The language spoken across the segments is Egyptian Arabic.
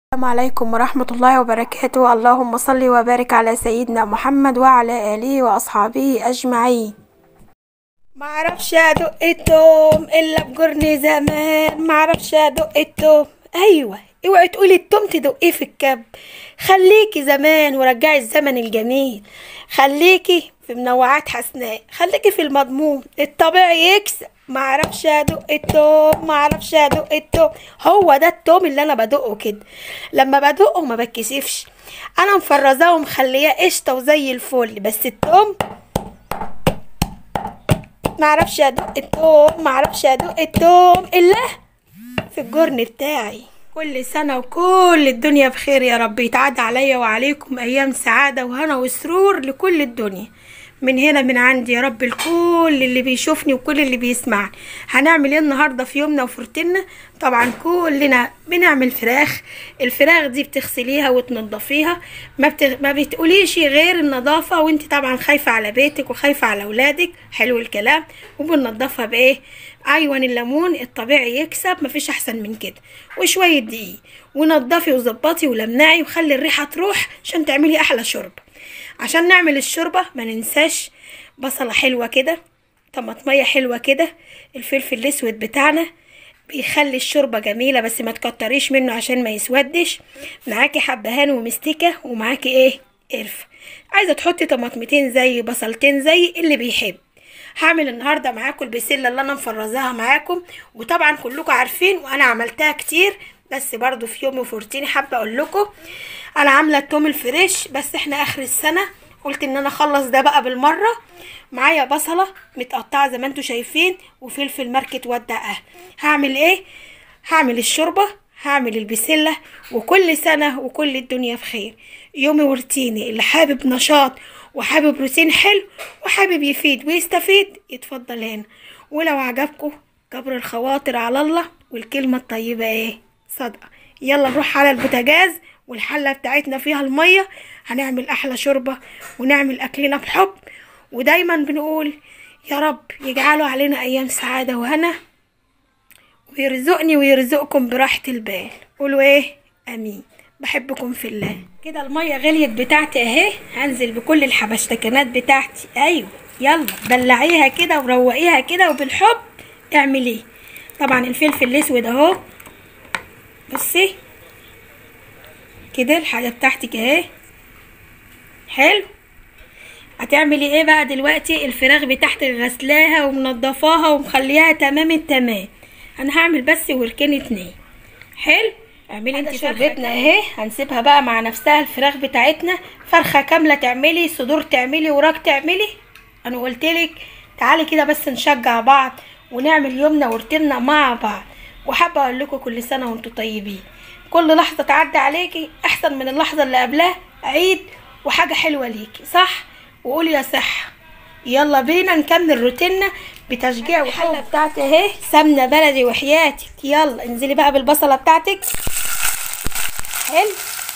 السلام عليكم ورحمة الله وبركاته اللهم صل وبارك على سيدنا محمد وعلى آله وأصحابه أجمعين معرفش أدق التوم إلا بجرن زمان معرفش أدق التوم أيوة اوعي تقولي التوم تدقيه في الكب خليكي زمان ورجعي الزمن الجميل خليكي في منوعات حسناء خليكي في المضمون الطبيعي يكسب معرفش ادق التوم معرفش ادق التوم هو ده التوم اللي انا بدقه كده لما بدقه ما بتكسفش انا مفرزاه ومخلياه قشطه وزي الفل بس التوم معرفش ادق التوم معرفش ادق التوم الا في الجرن بتاعي كل سنة وكل الدنيا بخير يا رب يتعاد عليا وعليكم أيام سعادة وهنا وسرور لكل الدنيا من هنا من عندي يا رب الكل اللي بيشوفني وكل اللي بيسمعني هنعمل ايه النهارده في يومنا وفرتنا طبعا كلنا بنعمل فراخ الفراخ دي بتغسليها وتنضفيها ما, بتغ... ما بتقوليش غير النظافه وانت طبعا خايفه على بيتك وخايفه على اولادك حلو الكلام وبننضفها بايه ايوان الليمون الطبيعي يكسب مفيش احسن من كده وشويه دقيق ونضفي وظبطي ولمنعي وخلي الريحه تروح عشان تعملي احلى شوربه عشان نعمل الشوربة ما ننساش بصلة حلوة كده طماطمية حلوة كده الفلفل الاسود بتاعنا بيخلي الشوربة جميلة بس ما تكتريش منه عشان ما يسودش معاكي حبهان ومستكة ومعاكي ايه قرفة عايزة تحطي طماطمتين زي بصلتين زي اللي بيحب هعمل النهاردة معاكم البسلة اللي انا مفرزاها معاكم وطبعا كلكم عارفين وانا عملتها كتير بس برضو في يوم وفورتيني حابة اقول لكم انا عامله التوم الفريش بس احنا اخر السنه قلت ان انا اخلص ده بقى بالمره معايا بصله متقطعه زي ما انتوا شايفين وفلفل ماركه ودع اهل هعمل ايه هعمل الشوربه هعمل البسله وكل سنه وكل الدنيا بخير يومي وروتيني اللي حابب نشاط وحابب روتين حلو وحابب يفيد ويستفيد يتفضل هنا ولو عجبكم جبر الخواطر على الله والكلمه الطيبه ايه صدقه يلا نروح على البوتاجاز والحلة بتاعتنا فيها المية هنعمل أحلى شوربة ونعمل أكلنا بحب ودايما بنقول يا رب يجعله علينا أيام سعادة وهنا ويرزقني ويرزقكم براحة البال قولوا إيه أمين بحبكم في الله كده المية غليت بتاعتي أهي هنزل بكل الحبشتكنات بتاعتي أيوة يلا دلعيها كده وروقيها كده وبالحب اعمليه طبعا الفلفل الأسود أهو بصي كده الحاجة بتاعتك اهي حلو هتعملي ايه بقى دلوقتي الفراخ بتاعتك غسلاها ومنضفاها ومخليها تمام التمام انا هعمل بس وركين اتنين حلو اعملي انت شربتنا اهي هنسيبها بقى مع نفسها الفراخ بتاعتنا فرخة كاملة تعملي صدور تعملي وراك تعملي انا قلتلك تعالي كده بس نشجع بعض ونعمل يومنا ورتيننا مع بعض وحابة اقول لكم كل سنة وانتم طيبين كل لحظة تعدي عليكي أحسن من اللحظة اللي قبلها عيد وحاجة حلوة ليكي صح وقولي يا صح يلا بينا نكمل روتيننا بتشجيع وحلة بتاعتي اهي سمنة بلدي وحياتك يلا انزلي بقى بالبصلة بتاعتك حلو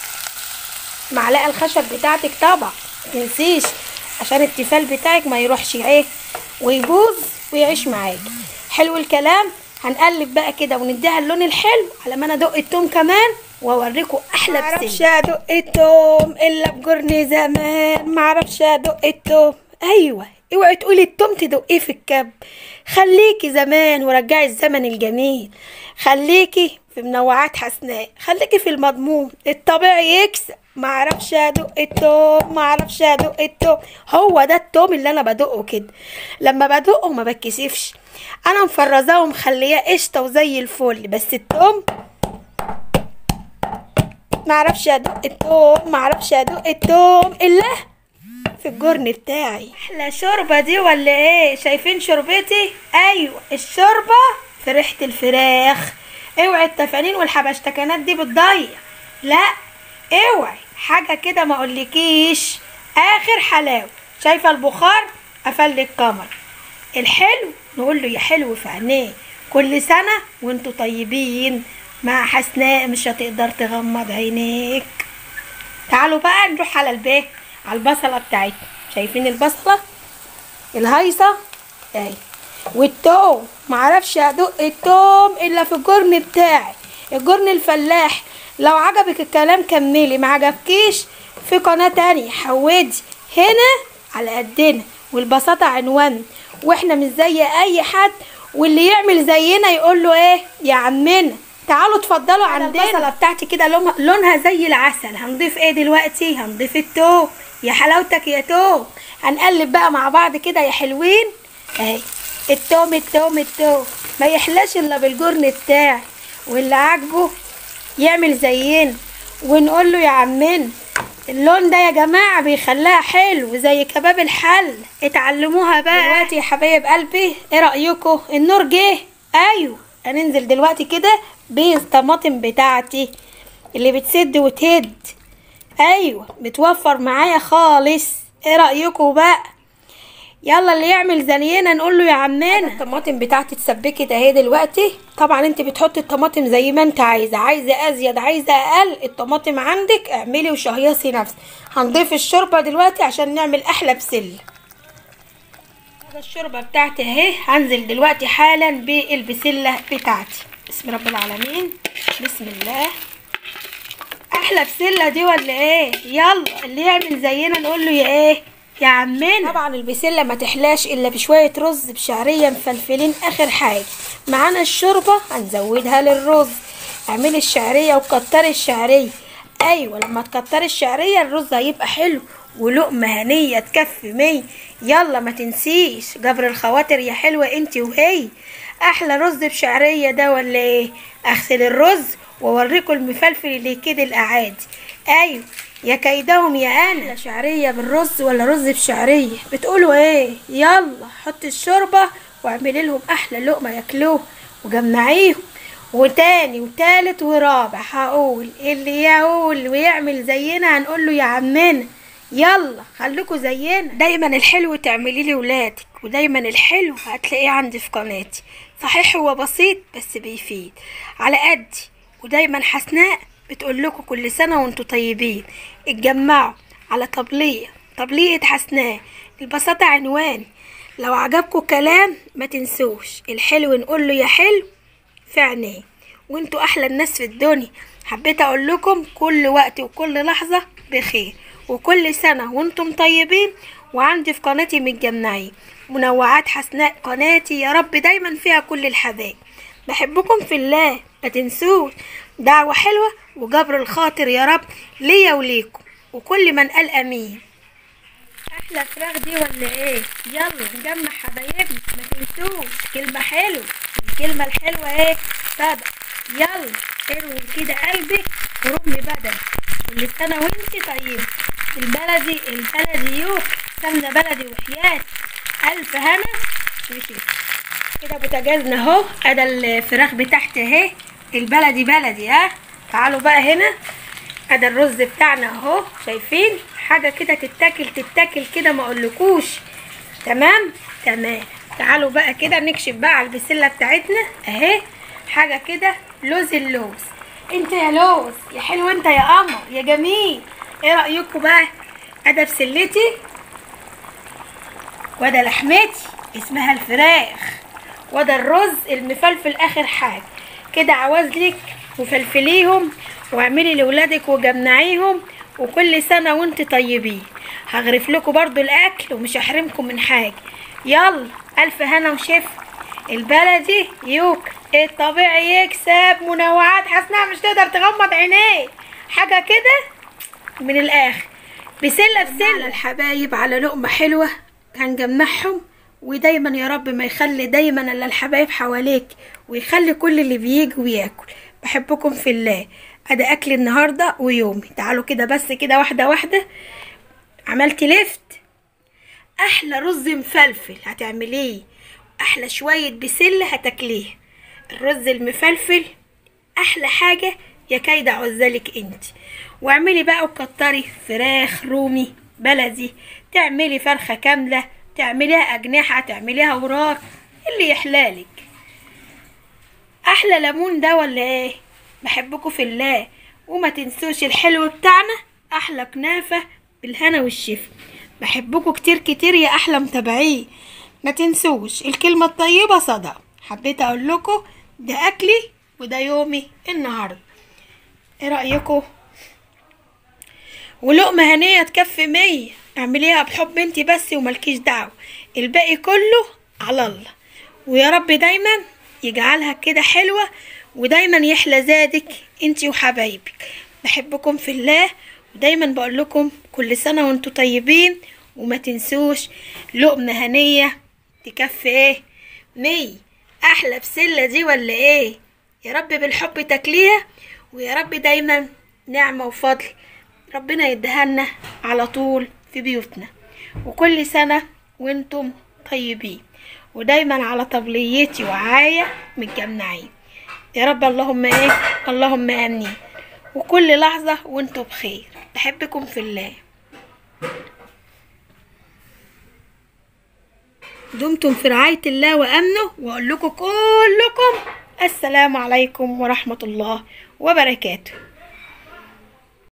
معلقة الخشب بتاعتك طبعا متنسيش عشان التيفال بتاعك ما يروحش ايه ويبوظ ويعيش معاكي حلو الكلام هنقلب بقى كده ونديها اللون الحلو على ما انا ادق التوم كمان واوريكم احلى بسله معرفش ادق التوم الا بجرن زمان معرفش ادق التوم ايوه اوعي تقولي التوم تدقيه في الكب خليكي زمان ورجعي الزمن الجميل خليكي في منوعات حسناء خليكي في المضمون الطبيعي يكسب معرفش ادق التوم معرفش ادق التوم هو ده التوم اللي انا بدقه كده لما بدقه ما بتكسفش انا مفرزاه ومخلياه قشطه وزي الفل بس التوم معرفش ادق التوم معرفش ادق التوم الا في الجرن بتاعي احلى شوربه دي ولا ايه شايفين شربتي ايوه الشوربه في ريحه الفراخ اوعي التفانين والحبشتكنات دي بتضيع لا اوعي حاجه كده ما اقولكيش اخر حلاوه شايفه البخار قفل القمر الحلو نقول له يا حلو في عينيه كل سنة وانتوا طيبين مع حسناء مش هتقدر تغمض عينيك تعالوا بقى نروح على البيت على البصلة بتاعتنا شايفين البصلة الهيصة اهي والتوم معرفش ادق التوم الا في الجرن بتاعي الجرن الفلاح لو عجبك الكلام كملي ما عجبكيش في قناة تانية حودي هنا على قدنا والبساطة عنوان واحنا مش زي اي حد واللي يعمل زينا يقول له ايه يا عمنا تعالوا اتفضلوا عندنا البصله بتاعتي كده لونها, لونها زي العسل هنضيف ايه دلوقتي هنضيف التوم يا حلاوتك يا توم هنقلب بقى مع بعض كده يا حلوين اهي التوم التوم التوم ما يحلاش الا بالجرن بتاعي واللي عاجبه يعمل زينا ونقول له يا عمنا اللون ده يا جماعة بيخليها حلو زي كباب الحل اتعلموها بقى دلوقتي يا حبايب قلبي ايه رأيكم النور جه ايوه هننزل دلوقتي كده بالطماطم بتاعتي اللي بتسد وتهد ايوه بتوفر معايا خالص ايه رأيكم بقى يلا اللي يعمل زينا نقول له يا عمنا الطماطم بتاعتي اتسبكت اهي دلوقتي طبعا انت بتحطي الطماطم زي ما انت عايزه عايزه ازيد عايزه اقل الطماطم عندك اعملي وشهيصي نفسك هنضيف الشوربه دلوقتي عشان نعمل احلى بسله الشوربه بتاعتي اهي هنزل دلوقتي حالا بالبسله بتاعتي بسم رب العالمين بسم الله احلى بسله دي ولا ايه يلا اللي يعمل زينا نقول له يا ايه يا عمنا طبعا البسله ما تحلاش الا بشويه رز بشعريه مفلفلين اخر حاجه معانا الشوربه هنزودها للرز اعملي الشعريه وكتري الشعريه ايوه لما تكتري الشعريه الرز هيبقى حلو ولقمه هنيه تكفي مية يلا ما تنسيش جبر الخواطر يا حلوه انت وهي احلى رز بشعريه ده ولا ايه اغسل الرز واوريكم المفلفل اللي كده الاعادي ايوه يا كيدهم يا انا شعريه بالرز ولا رز بشعريه بتقولوا ايه يلا حطي الشوربه واعملي لهم احلى لقمه ياكلوها وجمعيهم وتاني وتالت ورابع هقول اللي يقول ويعمل زينا هنقول له يا عمنا يلا خليكوا زينا دايما الحلو تعملي لي ولادك ودايما الحلو هتلاقيه عندي في قناتي صحيح هو بسيط بس بيفيد على قدي ودايما حسناء بتقول لكم كل سنه وانتم طيبين اتجمعوا على طبليه طبليه حسناء البساطه عنوان لو عجبكم كلام ما تنسوش الحلو نقول له يا حلو في عينيه وانتوا احلى الناس في الدنيا حبيت اقول لكم كل وقت وكل لحظه بخير وكل سنه وانتم طيبين وعندي في قناتي متجمعين منوعات حسناء قناتي يا رب دايما فيها كل الحبايب بحبكم في الله ما تنسوش دعوة حلوة وجبر الخاطر يا رب ليا وليكم وكل من قال امين احلى فراخ دي ولا ايه يلا نجمع حبايبنا ما تنسوش كلمة حلوة الكلمة الحلوة ايه صدق يلا اروي كده قلبك ورمي بدن كل سنة وانتي طيبة البلدي البلدي يوك سمنة بلدي وحياة ألف هنا وشيك كده بوتاجازنا اهو ادي الفراخ بتاعتي اهي البلدي بلدي ها تعالوا بقى هنا ادي الرز بتاعنا اهو شايفين حاجه كده تتاكل تتاكل كده ما اقولكوش تمام تمام تعالوا بقى كده نكشف بقى على البسله بتاعتنا اهي حاجه كده لوز اللوز انت يا لوز يا حلو انت يا قمر يا جميل ايه رايكم بقى ادي بسلتي وده لحمتي اسمها الفراخ وده الرز المفلفل اخر حاجه كده عوازلك وفلفليهم واعملي لولادك وجمعيهم وكل سنه وانت طيبين هغرف لكم برضو الاكل ومش هحرمكم من حاجه يلا الف هنا وشفا البلدي يوك الطبيعي يكسب منوعات حسناء مش تقدر تغمض عينيه حاجه كده من الاخر بسله بسله الحبايب على لقمه حلوه هنجمعهم ودايما يا رب ما يخلي دايما الا الحبايب حواليك ويخلي كل اللي بيجي وياكل بحبكم في الله ادي اكل النهارده ويومي تعالوا كده بس كده واحده واحده عملت لفت احلى رز مفلفل هتعمليه احلى شويه بسله هتاكليه الرز المفلفل احلى حاجه يا كايدة عزالك انت واعملي بقى وكتري فراخ رومي بلدي تعملي فرخه كامله تعمليها أجنحة تعمليها وراك اللي يحلالك أحلى ليمون ده ولا إيه بحبكم في الله وما تنسوش الحلو بتاعنا أحلى كنافة بالهنا والشفا بحبكم كتير كتير يا أحلى متابعين ما تنسوش الكلمة الطيبة صدق حبيت أقول لكم ده أكلي وده يومي النهاردة ايه رأيكم ولقمة هنية تكفي مية اعمليها بحب انتي بس وملكيش دعوة الباقي كله على الله ويا رب دايما يجعلها كده حلوة ودايما يحلى زادك انتي وحبايبك بحبكم في الله ودايما بقول لكم كل سنة وانتوا طيبين وما تنسوش لقمة هنية تكفي ايه مية احلى بسلة دي ولا ايه يا رب بالحب تاكليها ويا رب دايما نعمة وفضل ربنا يدهنا على طول في بيوتنا وكل سنة وانتم طيبين ودايما على طبليتي وعاية متجمعين يا رب اللهم ايه اللهم امين وكل لحظة وانتم بخير بحبكم في الله دمتم في رعاية الله وأمنه وأقول لكم كلكم السلام عليكم ورحمة الله وبركاته